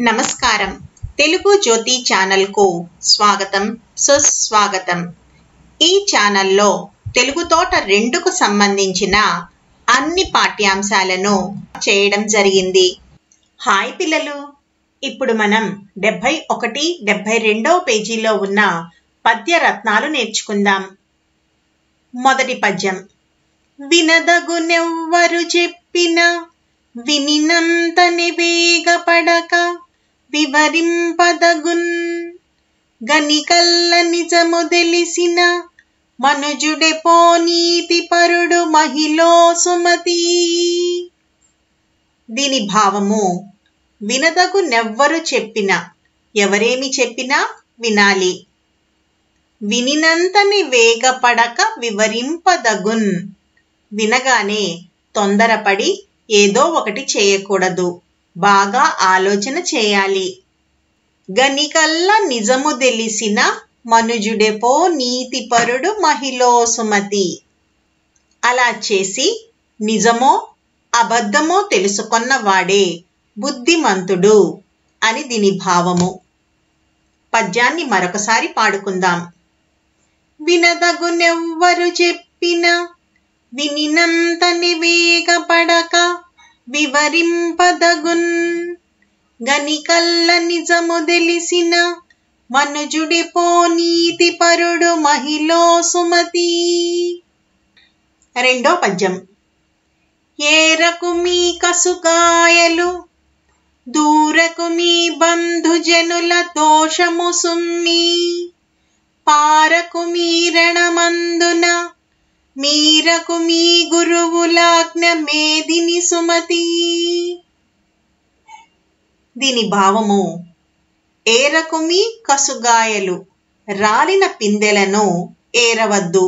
నమస్కారం తెలుగు జ్యోతి ఛానల్కు స్వాగతం సుస్వాగతం ఈ ఛానల్లో తెలుగు తోట రెండుకు సంబంధించిన అన్ని పాఠ్యాంశాలను చేయడం జరిగింది హాయ్ పిల్లలు ఇప్పుడు మనం డెబ్భై ఒకటి డెబ్భై రెండవ పేజీలో ఉన్న పద్య రత్నాలు నేర్చుకుందాం మొదటి పద్యం వినదగునెవ్వరు చెప్పిన వినినంతని వేగపడక వివరింపదగున్ గనికల్ల నిజము తెలిసిన మనుజుడే పోనీతి పరుడు మహిళో సుమతి దీని భావము వినదగు నెవ్వరు చెప్పిన ఎవరేమి చెప్పినా వినాలి వినినంతని వేగపడక వివరింపదగున్ వినగానే తొందరపడి ఏదో ఒకటి చేయకూడదు బాగా ఆలోచన చేయాలి గనికల్లా నిజము తెలిసిన మనుజుడెపో నీతిపరుడు మహిళో సుమతి అలా చేసి నిజమో అబద్ధమో తెలుసుకొన్న వాడే బుద్ధిమంతుడు అని దీని భావము పద్యాన్ని మరొకసారి పాడుకుందాం వినదగునెవ్వరు చెప్పిన వినినంతని వేగపడక వివరింపదగున్ గనికల్ల నిజము తెలిసిన మనుజుడి పోనీతి పరుడు మహిళో సుమతి రెండో పద్యం ఏరకు మీ కసుకాయలు దూరకు మీ బంధుజనుల దోషము సుమ్మి పారకు మీరణమందున మీరకు మీ గురువులాజ్ఞ మేదిని సుమతి దీని భావము ఏరకు మీ కసుగాయలు రాలిన పిందెలను ఏరవద్దు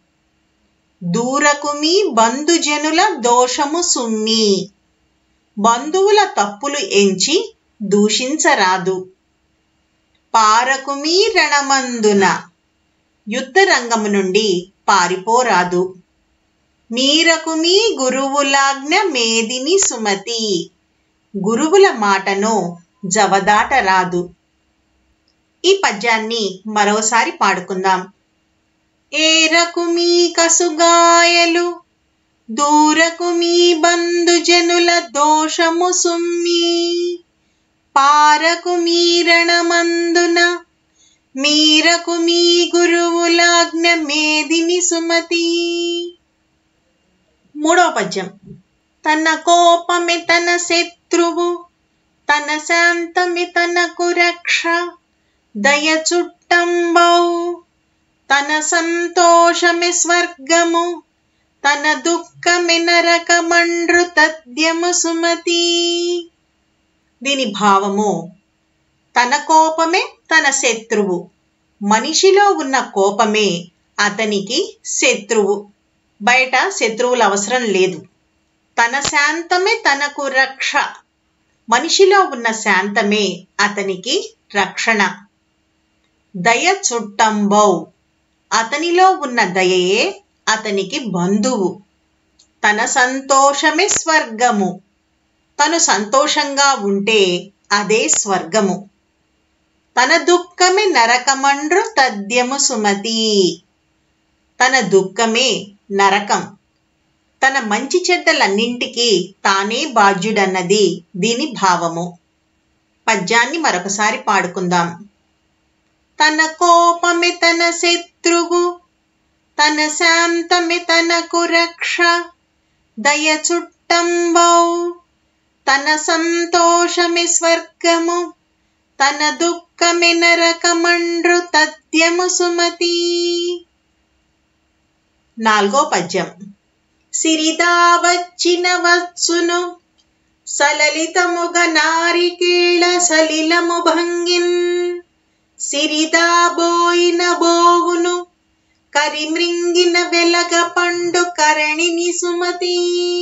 దూరకు మీ బంధుజనుల దోషము సుమ్మి బంధువుల తప్పులు ఎంచి దూషించరాదు పారకుమీ రణమందున యుద్ధ రంగము నుండి పారిపోరాదు మీరకు మీ గురువులాజ్ఞ మేదిని సుమతి గురువుల మాటను జవదాటరాదు ఈ పద్యాన్ని మరోసారి పాడుకుందాం ఏరకు మీ కసుగాయలు దూరకు మీ బంధుజనుల దోషము సుమ్మి పారకు మీరణమందున మీరకు మీ గురువులాజ్ఞ మేదిని సుమతి మూడో పద్యం తన కోపమే తన శత్రువు తన శాంతమి తనకు రక్ష దయ చుట్టంబౌ తన సంతోషమే స్వర్గము తన దుఃఖమే నరకమండ్రు తద్యము సుమతి దీని భావము తన కోపమే తన శత్రువు మనిషిలో ఉన్న కోపమే అతనికి శత్రువు బయట శత్రువుల అవసరం లేదు తన శాంతమే తనకు రక్ష మనిషిలో ఉన్న శాంతమే అతనికి రక్షణ దయ చుట్టంబౌ అతనిలో ఉన్న దయయే అతనికి బంధువు తన సంతోషమే స్వర్గము తను సంతోషంగా ఉంటే అదే స్వర్గము తన దుఃఖమే నరకమండ్రు తద్యము సుమతి తన దుఃఖమే నరకం తన మంచి చెడ్డలన్నింటికీ తానే బాధ్యుడన్నది దీని భావము పద్యాన్ని మరొకసారి పాడుకుందాం తన కోపమే తన శత్రువు తన శాంతమే తనకు రక్ష దయ చుట్టంబౌ తన సంతోషమే స్వర్గము తన దుఃఖమే నరకమండ్రు తథ్యము సుమతి నాలుగో పద్యం సిరిదా వచ్చిన వచ్చును సలలితముగ నారికేళ సలిలము భంగిన్ సిరిదా బోయిన బోవును కరిమృంగిన వెలగ పండు కరణిని సుమతి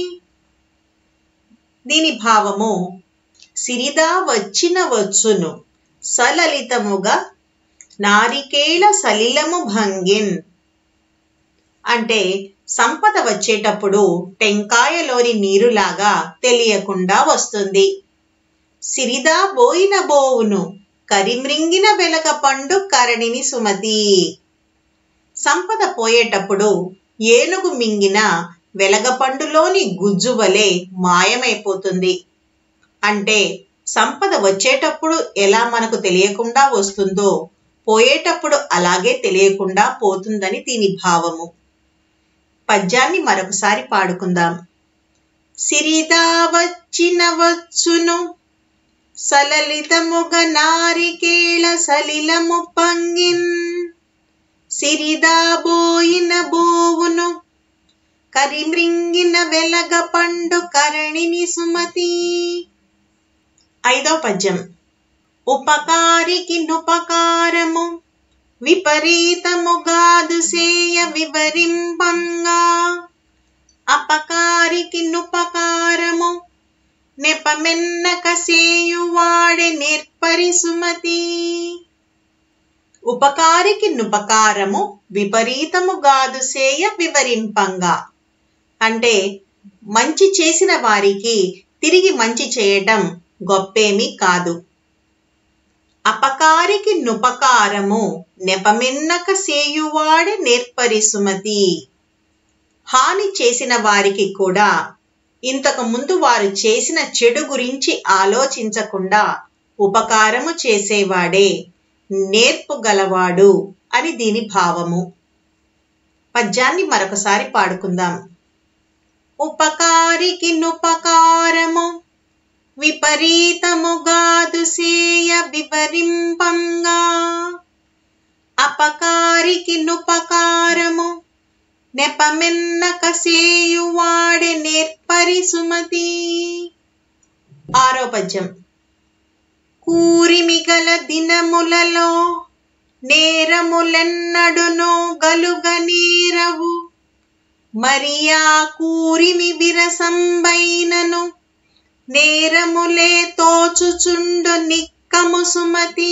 దీని భావము సిరిదా వచ్చిన వచ్చును సలలితముగా నారికేళ సలిలము భంగిన్ అంటే సంపద వచ్చేటప్పుడు టెంకాయలోని నీరులాగా తెలియకుండా వస్తుంది సిరిదా బోయిన బోవును కరిమ్రింగిన వెలగ పండు కరణిని సుమతి సంపద పోయేటప్పుడు ఏనుగు మింగిన వెలగపండులోని గుజ్జు వలె మాయమైపోతుంది అంటే సంపద వచ్చేటప్పుడు ఎలా మనకు తెలియకుండా వస్తుందో పోయేటప్పుడు అలాగే తెలియకుండా పోతుందని దీని భావము పద్యాన్ని మరొకసారి పాడుకుందాం సిరిదా వచ్చిన వచ్చును సలలితముగ నారికేళ సలిలము పంగిన్ సిరిదా బోయిన బోవును కరిమ్రింగిన వెలగ పండు కరణిని సుమతి ఐదో పద్యం ఉపకారికి నుపకారము విపరీతముగాదు సేయ వివరింపంగా అపకారికి నుపకారము నెపమెన్నక సేయువాడే నేర్పరి సుమతి ఉపకారికి నుపకారము విపరీతముగాదు సేయ వివరింపంగా అంటే మంచి చేసిన వారికి తిరిగి మంచి చేయటం గొప్పేమీ కాదు అపకారికి నుపకారము నెపమెన్నక సేయువాడే నేర్పరి సుమతి హాని చేసిన వారికి కూడా ఇంతకు ముందు వారు చేసిన చెడు గురించి ఆలోచించకుండా ఉపకారము చేసేవాడే నేర్పు గలవాడు అని దీని భావము పద్యాన్ని మరొకసారి పాడుకుందాం ఉపకారికి నుపకారము విపరీతముగాదు సేయ వివరింపంగా అపకారికి నుపకారము నెపమెన్నక సేయువాడే నేర్పరి సుమతి ఆరో పద్యం కూరిమిగల దినములలో నేరములెన్నడునో గలుగ నేరవు మరియా కూరిమి విరసంబైనను నేరములే తోచుచుండు నిక్కము సుమతి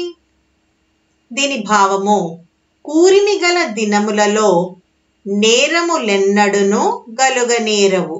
దీని భావము కూరిమి గల దినములలో నేరములెన్నడును గలుగ నేరవు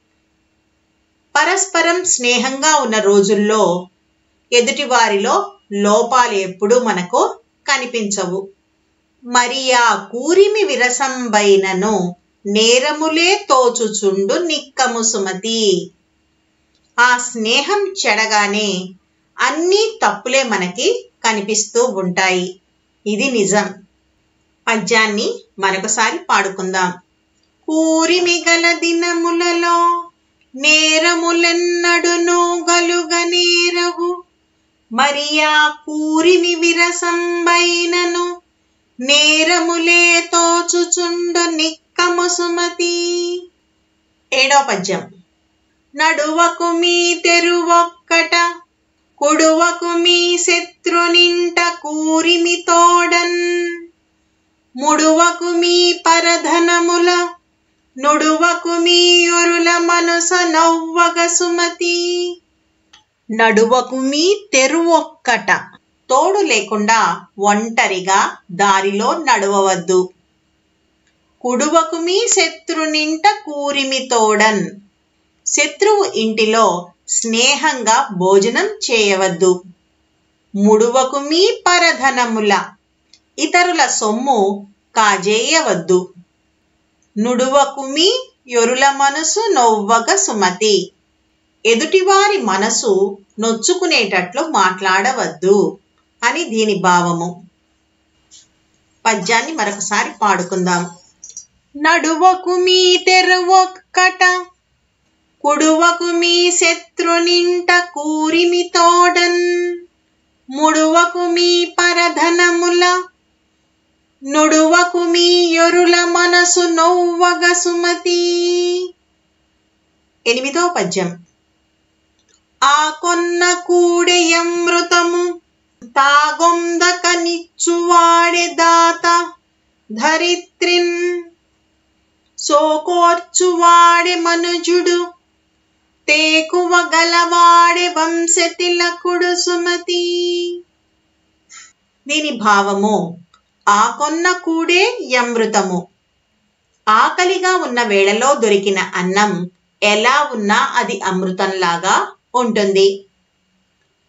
పరస్పరం స్నేహంగా ఉన్న రోజుల్లో ఎదుటివారిలో లోపాలు ఎప్పుడూ మనకు కనిపించవు మరి ఆ కూరిమి విరసంబైనను నేరములే తోచుచుండు నిక్కము సుమతి ఆ స్నేహం చెడగానే అన్నీ తప్పులే మనకి కనిపిస్తూ ఉంటాయి ఇది నిజం పద్యాన్ని మరొకసారి పాడుకుందాం కూరిమి గల దినములలో నేరములెన్నడును గలుగ నేరవు మరి ఆ కూరిమి విరసంబైనను నేరములే తోచుచుండు నిక్కము సుమతి ఏడో పద్యం నడువకు మీ తెరువొక్కట కుడువకు మీ శత్రునింట కూరిమి తోడన్ ముడువకు మీ పరధనముల నుడువకు మీ యొరుల మనస నవ్వగ సుమతి నడువకు మీ తెరువొక్కట తోడు లేకుండా ఒంటరిగా దారిలో నడవవద్దు కుడువకు మీ శత్రునింట కూరిమి తోడన్ శత్రువు ఇంటిలో స్నేహంగా భోజనం చేయవద్దు ముడువకు మీ పరధనముల ఇతరుల సొమ్ము కాజేయవద్దు నుడువకు మీ యొరుల మనసు నవ్వక సుమతి ఎదుటివారి మనసు నొచ్చుకునేటట్లు మాట్లాడవద్దు అని దీని భావము పద్యాన్ని మరొకసారి పాడుకుందాం నడువకు మీ తెరువొక్కట కుడువకు మీ శత్రునింట కూరిమి తోడన్ ముడువకు మీ పరధనముల నుడువకు మీ యొరుల మనసు నవ్వగ సుమతి ఎనిమిదో పద్యం ఆ కొన్న కూడెయమృతము తాగొందక నిచ్చువాడే దాత ధరిత్రిన్ సోకోర్చువాడే మనుజుడు తేకువ గలవాడే వంశతిలకుడు సుమతి దీని భావము ఆ కొన్న కూడే యమృతము ఆకలిగా ఉన్న వేళలో దొరికిన అన్నం ఎలా ఉన్నా అది అమృతంలాగా ఉంటుంది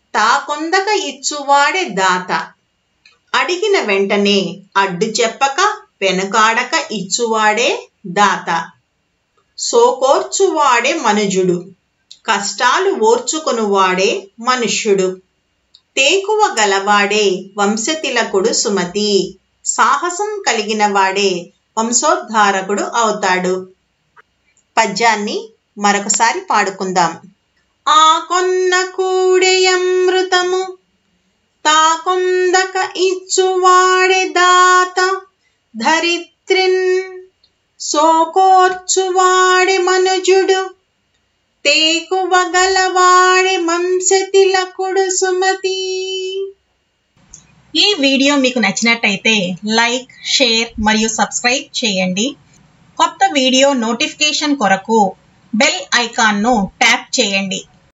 తాకొందక ఇచ్చువాడే దాత అడిగిన వెంటనే అడ్డు చెప్పక వెనుకాడక ఇచ్చువాడే దాత సోకోర్చువాడే మనుజుడు కష్టాలు ఓర్చుకొనువాడే మనుష్యుడు తేకువ గలవాడే వంశతిలకుడు సుమతి సాహసం కలిగిన వాడే వంశోద్ధారకుడు అవుతాడు పద్యాన్ని మరొకసారి పాడుకుందాం ఆ కొన్న కూడెయమృతము తాకొందక ఇచ్చువాడే దాత ధరిత్రిన్ సోకోర్చువాడే మనుజుడు తేకువ గలవాడే మంశతిలకుడు సుమతి ఈ వీడియో మీకు నచ్చినట్టయితే లైక్ షేర్ మరియు సబ్స్క్రైబ్ చేయండి కొత్త వీడియో నోటిఫికేషన్ కొరకు బెల్ ఐకాన్ను ట్యాప్ చేయండి